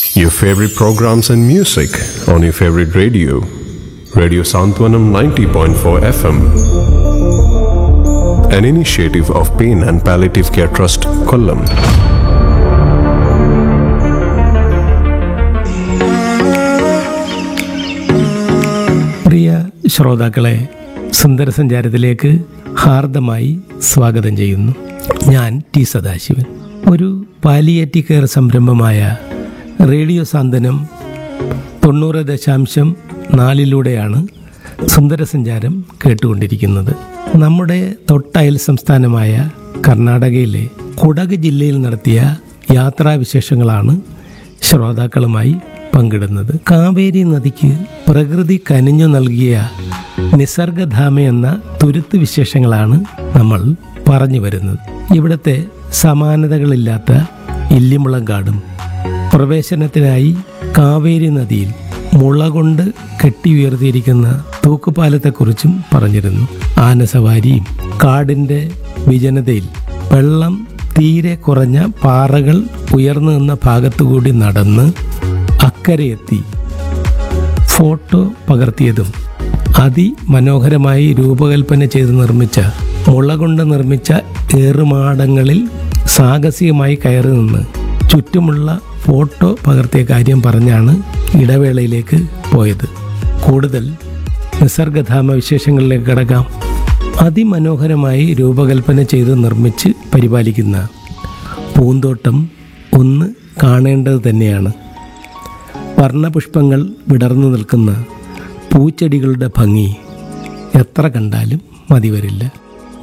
Your favorite programs and music on your favorite radio. Radio Santwanam 90.4 FM. An initiative of Pain and Palliative Care Trust, Kollam. പ്രിയ ശ്രോതാക്കളെ സുന്ദരസഞ്ചാരത്തിലേക്ക് ഹാർദമായി സ്വാഗതം ചെയ്യുന്നു ഞാൻ T Sadasivan ഒരു palliative care സംരംഭമായ radio Santhwanam തൊണ്ണൂറ് ദശാംശം നാലിലൂടെയാണ് സുന്ദരസഞ്ചാരം കേട്ടുകൊണ്ടിരിക്കുന്നത് നമ്മുടെ തൊട്ടയൽ സംസ്ഥാനമായ കർണാടകയിലെ കുടക് ജില്ലയിൽ നടത്തിയ യാത്രാവിശേഷങ്ങളാണ് ശ്രോതാക്കളുമായി പങ്കിടുന്നത് കാവേരി നദിക്ക് പ്രകൃതി കനിഞ്ഞു നൽകിയ നിസർഗധാമ എന്ന തുരുത്ത് വിശേഷങ്ങളാണ് നമ്മൾ പറഞ്ഞു വരുന്നത് ഇവിടുത്തെ സമാനതകളില്ലാത്ത ഇല്ലിമുളങ്കാടും പ്രവേശനത്തിനായി കാവേരി നദിയിൽ മുള കൊണ്ട് കെട്ടിയുയർത്തിയിരിക്കുന്ന തൂക്കുപാലത്തെക്കുറിച്ചും പറഞ്ഞിരുന്നു ആനസവാരിയും കാടിൻ്റെ വിജനതയിൽ വെള്ളം തീരെ കുറഞ്ഞ പാറകൾ ഉയർന്നു നിന്ന ഭാഗത്തുകൂടി നടന്ന് അക്കരയെത്തി ഫോട്ടോ പകർത്തിയതും അതിമനോഹരമായി രൂപകൽപ്പന ചെയ്ത് നിർമ്മിച്ച മുള കൊണ്ട് നിർമ്മിച്ച ഏറുമാടങ്ങളിൽ സാഹസികമായി കയറി നിന്ന് ചുറ്റുമുള്ള ഫോട്ടോ പകർത്തിയ കാര്യം പറഞ്ഞാണ് ഇടവേളയിലേക്ക് പോയത് കൂടുതൽ നിസർഗധാമ വിശേഷങ്ങളിലേക്ക് കടക്കാം അതിമനോഹരമായി രൂപകൽപ്പന ചെയ്ത് നിർമ്മിച്ച് പരിപാലിക്കുന്ന പൂന്തോട്ടം ഒന്ന് കാണേണ്ടത് തന്നെയാണ് വർണ്ണപുഷ്പങ്ങൾ വിടർന്നു നിൽക്കുന്ന പൂച്ചെടികളുടെ ഭംഗി എത്ര കണ്ടാലും മതി വരില്ല